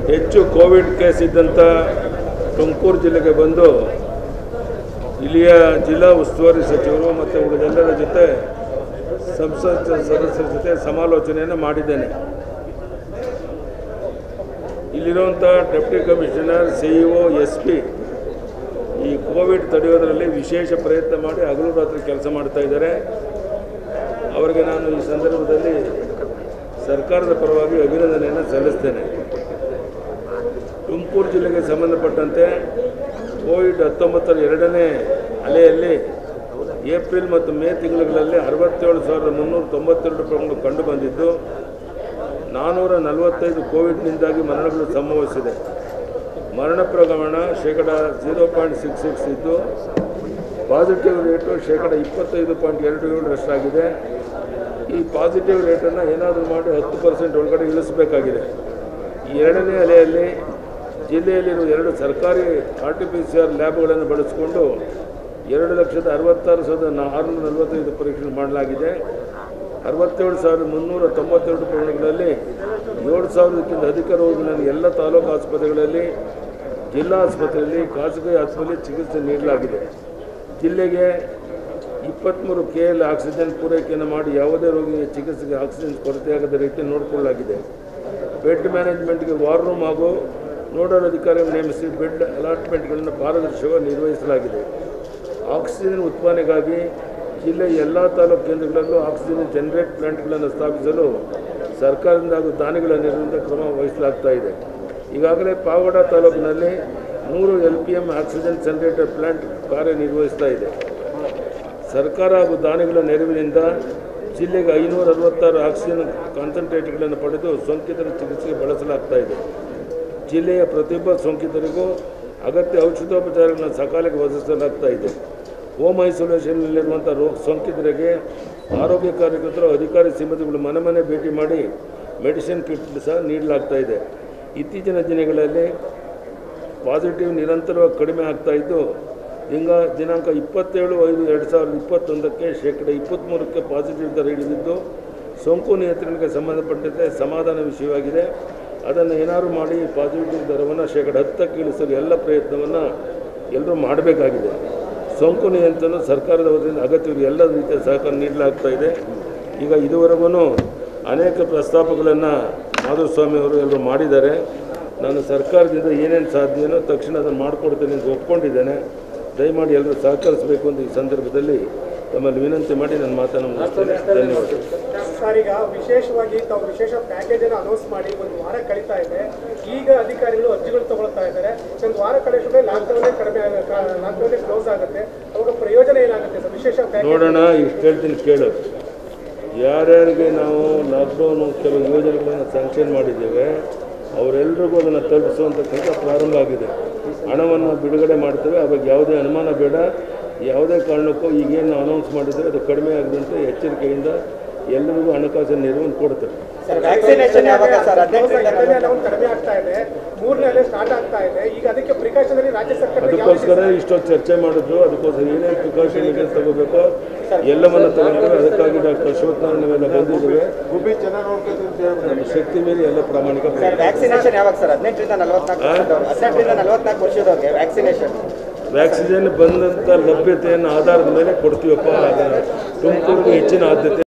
ಹೆಚ್ಚು Covid case ಇದ್ದಂಥ ತುಮಕೂರು ಜಿಲ್ಲೆಗೆ ಬಂದು ಇಲ್ಲಿಯ ಜಿಲ್ಲಾ ಉಸ್ತುವಾರಿ ಸಚಿವರು ಮತ್ತು ಉಳಿದೆಲ್ಲರ ಜೊತೆ ಸಂಸತ್ ಸದಸ್ಯರ ಜೊತೆ ಸಮಾಲೋಚನೆಯನ್ನು ಮಾಡಿದ್ದೇನೆ ಇಲ್ಲಿರುವಂಥ deputy commissioner C E O S P ಈ ಕೋವಿಡ್ ತಡೆಯೋದರಲ್ಲಿ ವಿಶೇಷ ಪ್ರಯತ್ನ ಮಾಡಿ ಹಗಲು ರಾತ್ರಿ ಕೆಲಸ ಮಾಡ್ತಾ ಇದ್ದಾರೆ ಅವರಿಗೆ ನಾನು ಈ ಸಂದರ್ಭದಲ್ಲಿ ಸರ್ಕಾರದ ಪರವಾಗಿ ಅಭಿನಂದನೆಯನ್ನು ಸಲ್ಲಿಸ್ತೇನೆ ತುಮಕೂರು ಜಿಲ್ಲೆಗೆ ಸಂಬಂಧಪಟ್ಟಂತೆ ಕೋವಿಡ್ ಹತ್ತೊಂಬತ್ತರ ಎರಡನೇ ಅಲೆಯಲ್ಲಿ ಏಪ್ರಿಲ್ ಮತ್ತು ಮೇ ತಿಂಗಳುಗಳಲ್ಲಿ ಅರವತ್ತೇಳು ಸಾವಿರದ ಮುನ್ನೂರ ತೊಂಬತ್ತೆರಡು ಪ್ರಕರಣಗಳು ಕಂಡು ಬಂದಿದ್ದು ನಾನ್ನೂರ ನಲವತ್ತೈದು ಕೋವಿಡ್ನಿಂದಾಗಿ ಮರಣಗಳು ಸಂಭವಿಸಿದೆ ಮರಣ ಪ್ರಮಾಣ ಶೇಕಡ ಝೀರೋ ಪಾಯಿಂಟ್ ಸಿಕ್ಸ್ ಸಿಕ್ಸ್ ಇದ್ದು ಪಾಸಿಟಿವ್ ರೇಟು ಶೇಕಡ ಇಪ್ಪತ್ತೈದು ಪಾಯಿಂಟ್ ಎರಡು ಏಳರಷ್ಟಾಗಿದೆ ಈ ಪಾಸಿಟಿವ್ ರೇಟನ್ನು ಏನಾದರೂ ಮಾಡಿ ಹತ್ತು ಪರ್ಸೆಂಟ್ ಒಳಗಡೆ ಇಳಿಸಬೇಕಾಗಿದೆ ಈ ಎರಡನೇ ಅಲೆಯಲ್ಲಿ ಜಿಲ್ಲೆಯಲ್ಲಿರುವ ಎರಡು ಸರ್ಕಾರಿ R T P C R ಲ್ಯಾಬ್ಗಳನ್ನು ಬಳಸಿಕೊಂಡು ಎರಡು ಲಕ್ಷದ ಅರವತ್ತಾರು ಸಾವಿರದ ನಾ- ಆರುನೂರ ನಲವತ್ತೈದು ಪರೀಕ್ಷೆ ಮಾಡಲಾಗಿದೆ ಅರವತ್ತೇಳು ಸಾವಿರದ ಮುನ್ನೂರ ತೊಂಬತ್ತೆರಡು ಪ್ರಕರಣಗಳಲ್ಲಿ ಏಳು ಸಾವಿರಕ್ಕಿಂತ ಅಧಿಕ ರೋಗಿಗಳನ್ನು ಎಲ್ಲ ತಾಲೂಕು ಆಸ್ಪತ್ರೆಗಳಲ್ಲಿ ಜಿಲ್ಲಾ ಆಸ್ಪತ್ರೆಯಲ್ಲಿ ಖಾಸಗಿ ಆಸ್ಪತ್ರೆಯಲ್ಲಿ ಚಿಕಿತ್ಸೆ ನೀಡಲಾಗಿದೆ ಜಿಲ್ಲೆಗೆ ಇಪ್ಪತ್ತ್ಮೂರು ಕೆ ಎಲ್ ಆಕ್ಸಿಜನ್ ಪೂರೈಕೆಯನ್ನು ಮಾಡಿ ಯಾವುದೇ ರೋಗಿಗೆ ಚಿಕಿತ್ಸೆಗೆ ಆಕ್ಸಿಜನ್ ಕೊರತೆಯಾಗದ ರೀತಿ ನೋಡಿಕೊಳ್ಳಲಾಗಿದೆ ಬೆಡ್ ಮ್ಯಾನೇಜ್ಮೆಂಟ್ಗೆ ವಾರ್ ರೂಮ್ ಹಾಗೂ ನೋಡಲ್ ಅಧಿಕಾರಿಗಳನ್ನು ನೇಮಿಸಿ ಬೆಡ್ ಅಲಾಟ್ಮೆಂಟ್ಗಳನ್ನು ಪಾರದರ್ಶಕವಾಗಿ ನಿರ್ವಹಿಸಲಾಗಿದೆ ಆಕ್ಸಿಜನ್ ಉತ್ಪಾದನೆಗಾಗಿ ಜಿಲ್ಲೆಯ ಎಲ್ಲ ತಾಲೂಕು ಕೇಂದ್ರಗಳಲ್ಲೂ ಆಕ್ಸಿಜನ್ ಜನರೇಟ್ ಪ್ಲಾಂಟ್ಗಳನ್ನು ಸ್ಥಾಪಿಸಲು ಸರ್ಕಾರದಿಂದ ಹಾಗೂ ದಾನಿಗಳ ನೆರವಿನಿಂದ ಕ್ರಮ ವಹಿಸಲಾಗ್ತಾ ಇದೆ ಈಗಾಗಲೇ ಪಾವಗಡ ತಾಲೂಕಿನಲ್ಲಿ ನೂರು L P M oxygen generator plant ಕಾರ್ಯನಿರ್ವಹಿಸ್ತಾ ಇದೆ ಸರ್ಕಾರ ಹಾಗೂ ದಾನಿಗಳ ನೆರವಿನಿಂದ ಜಿಲ್ಲೆಗೆ ಐನೂರ ಅರವತ್ತಾರು ಆಕ್ಸಿಜನ್ ಕಾನ್ಸಂಟ್ರೇಟ್ಗಳನ್ನು ಪಡೆದು ಸೋಂಕಿತರ ಚಿಕಿತ್ಸೆಗೆ ಬಳಸಲಾಗ್ತಾ ಇದೆ ಜಿಲ್ಲೆಯ ಪ್ರತಿಯೊಬ್ಬ ಸೋಂಕಿತರಿಗೂ ಅಗತ್ಯ ಔಷಧೋಪಚಾರಗಳನ್ನು ಸಕಾಲಕ್ಕೆ ಒದಗಿಸಲಾಗ್ತಾ ಇದೆ ಹೋಮ್ ಐಸೋಲೇಷನ್ನಲ್ಲಿರುವಂಥ ರೋಗ ಸೋಂಕಿತರಿಗೆ ಆರೋಗ್ಯ ಕಾರ್ಯಕರ್ತರು ಅಧಿಕಾರಿ ಸಿಬ್ಬಂದಿಗಳು ಮನೆ ಮನೆ ಭೇಟಿ ಮಾಡಿ ಮೆಡಿಸಿನ್ ಕಿಟ್ ಸಹ ನೀಡಲಾಗ್ತಾ ಇದೆ ಇತ್ತೀಚಿನ ದಿನಗಳಲ್ಲಿ ಪಾಸಿಟಿವ್ ನಿರಂತರವಾಗಿ ಕಡಿಮೆ ಆಗ್ತಾ ಇದ್ದು ಹಿಂಗ ದಿನಾಂಕ ಇಪ್ಪತ್ತೇಳು ಐದು ಎರಡು ಸಾವಿರದ ಇಪ್ಪತ್ತೊಂದಕ್ಕೆ ಶೇಕಡ ಇಪ್ಪತ್ತ್ಮೂರಕ್ಕೆ ಪಾಸಿಟಿವ್ ದರ ಹಿಡಿದಿದ್ದು ಸೋಂಕು ನಿಯಂತ್ರಣಕ್ಕೆ ಸಂಬಂಧಪಟ್ಟಂತೆ ಸಮಾಧಾನ ವಿಷಯವಾಗಿದೆ ಅದನ್ನು ಏನಾದರೂ ಮಾಡಿ ಪಾಸಿಟಿವ್ ದರವನ್ನು ಶೇಕಡ ಹತ್ತಕ್ಕೆ ಇಳಿಸಲು ಎಲ್ಲ ಪ್ರಯತ್ನವನ್ನು ಎಲ್ಲರೂ ಮಾಡಬೇಕಾಗಿದೆ ಸೋಂಕು ನಿಯಂತ್ರಣ ಸರ್ಕಾರದ ವತಿಯಿಂದ ಅಗತ್ಯವಿರುವ ಎಲ್ಲ ರೀತಿಯ ಸಹಕಾರ ನೀಡಲಾಗ್ತಾ ಇದೆ ಈಗ ಇದುವರೆಗೂ ಅನೇಕ ಪ್ರಸ್ತಾಪಗಳನ್ನು ಮಾಧುಸ್ವಾಮಿ ಅವರು ಎಲ್ಲರೂ ಮಾಡಿದ್ದಾರೆ ನಾನು ಸರ್ಕಾರದಿಂದ ಏನೇನು ಸಾಧ್ಯನೋ ತಕ್ಷಣ ಅದನ್ನು ಮಾಡಿಕೊಡ್ತೇನೆ ಅಂತ ಒಪ್ಕೊಂಡಿದ್ದೇನೆ ದಯಮಾಡಿ ಎಲ್ಲರೂ ಸಹಕರಿಸಬೇಕು ಅಂತ ಈ ಸಂದರ್ಭದಲ್ಲಿ ತಮ್ಮಲ್ಲಿ ವಿನಂತಿ ಮಾಡಿ ನನ್ನ ಮಾತನ್ನು ಮುಗಿಸ್ತೇನೆ ಧನ್ಯವಾದ ಸರ್ ಈಗ ವಿಶೇಷವಾಗಿ ತಾವು ವಿಶೇಷ ಪ್ಯಾಕೇಜ್ ಅನ್ನು ಅನೌನ್ಸ್ ಮಾಡಿ ಒಂದು ವಾರ ಕಳೀತಾ ಇದೆ ಈಗ ಅಧಿಕಾರಿಗಳು ಅರ್ಜಿಗಳು ತಗೊಳ್ತಾ ಇದ್ದಾರೆ ಒಂದು ವಾರ ಕಳಿಸಿದ್ರೆ ಲಾಕ್ಡೌನ್ ಕಡಿಮೆ ಲಾಕ್ಡೌನ್ ಕ್ಲೋಸ್ ಆಗುತ್ತೆ ಅವಾಗ ಪ್ರಯೋಜನ ಏನಾಗುತ್ತೆ ಸರ್ ವಿಶೇಷ ಪ್ಯಾಕೇಜ್ ನೋಡೋಣ ಇಷ್ಟು ಹೇಳ್ತೀನಿ ಕೇಳು ಯಾರ್ಯಾರಿಗೆ ನಾವು ಲಾಕ್ಡೌನು ಕೆಲವು ಯೋಜನೆಗಳನ್ನು ಸ್ಯಾಂಕ್ಷನ್ ಮಾಡಿದ್ದೇವೆ ಅವರೆಲ್ಲರಿಗೂ ಅದನ್ನು ತಲುಪಿಸುವಂಥ ಕೆಲಸ ಪ್ರಾರಂಭ ಆಗಿದೆ ಹಣವನ್ನು ಬಿಡುಗಡೆ ಮಾಡ್ತೇವೆ ಅವಾಗ ಯಾವುದೇ ಅನುಮಾನ ಬೇಡ ಯಾವುದೇ ಕಾರಣಕ್ಕೂ ಈಗೇನು ಅನೌನ್ಸ್ ಮಾಡಿದರೆ ಅದು ಕಡಿಮೆ ಆಗದಂತೆ ಎಚ್ಚರಿಕೆಯಿಂದ ಎಲ್ಲರಿಗೂ ಹಣಕಾಸಿನ ನೆರವನ್ನು ಕೊಡ್ತೇವೆ ಸರ್ ವ್ಯಾಕ್ಸಿನೇಷನ್ ಯಾವಾಗ ಸರ್ ಹದಿನೆಂಟರಿಂದ ಎರಡನೇ ಅಲೆ ಒಂದು ಕಡಿಮೆ ಆಗ್ತಾ ಇದೆ ಮೂರನೇ ಅಲೆ ಸ್ಟಾರ್ಟ್ ಆಗ್ತಾ ಇದೆ ಈಗ ಅದಕ್ಕೆ ಪ್ರಿಕಾಷನರಿ ರಾಜ್ಯ ಸರ್ಕಾರ ಅದಕ್ಕೋಸ್ಕರ ಇಷ್ಟೊಂದು ಚರ್ಚೆ ಮಾಡಿದ್ರು ಅದಕ್ಕೋಸ್ಕರ ಏನೇನು ಪ್ರಿಕಾಷನ್ ಇದೆ ತಗೋಬೇಕೋ ಎಲ್ಲವನ್ನು ತಗೊಂಡ್ರೆ ಅದಕ್ಕಾಗಿ ಡಾಕ್ಟರ್ ಅಶ್ವತ್ಥನಾರಾಯಣ ನಾವೆಲ್ಲ ಬಂದಿದ್ದೇವೆ ನಮ್ಮ ಶಕ್ತಿ ಮೀರಿ ಎಲ್ಲ ಪ್ರಾಮಾಣಿಕ ಸರ್ ಪ್ರಯತ್ನ ವ್ಯಾಕ್ಸಿನೇಷನ್ ಯಾವಾಗ ಸರ್ ಹದಿನೆಂಟರಿಂದ ನಲವತ್ನಾಲ್ಕು ವರ್ಷದವ್ರು ಹದಿನೆಂಟರಿಂದ ನಲವತ್ನಾಲ್ಕು ವರ್ಷದವ್ರಿಗೆ ವ್ಯಾಕ್ಸಿನೇಷನ್ ವ್ಯಾಕ್ಸಿನ್ ಬಂದಂಥ ಲಭ್ಯತೆಯನ್ನು ಆಧಾರದ ಮೇಲೆ ಕೊಡ್ತೀವಪ್ಪ ತುಮಕೂರಿಗೆ ಹೆಚ್ಚಿನ ಆದ್ಯತೆ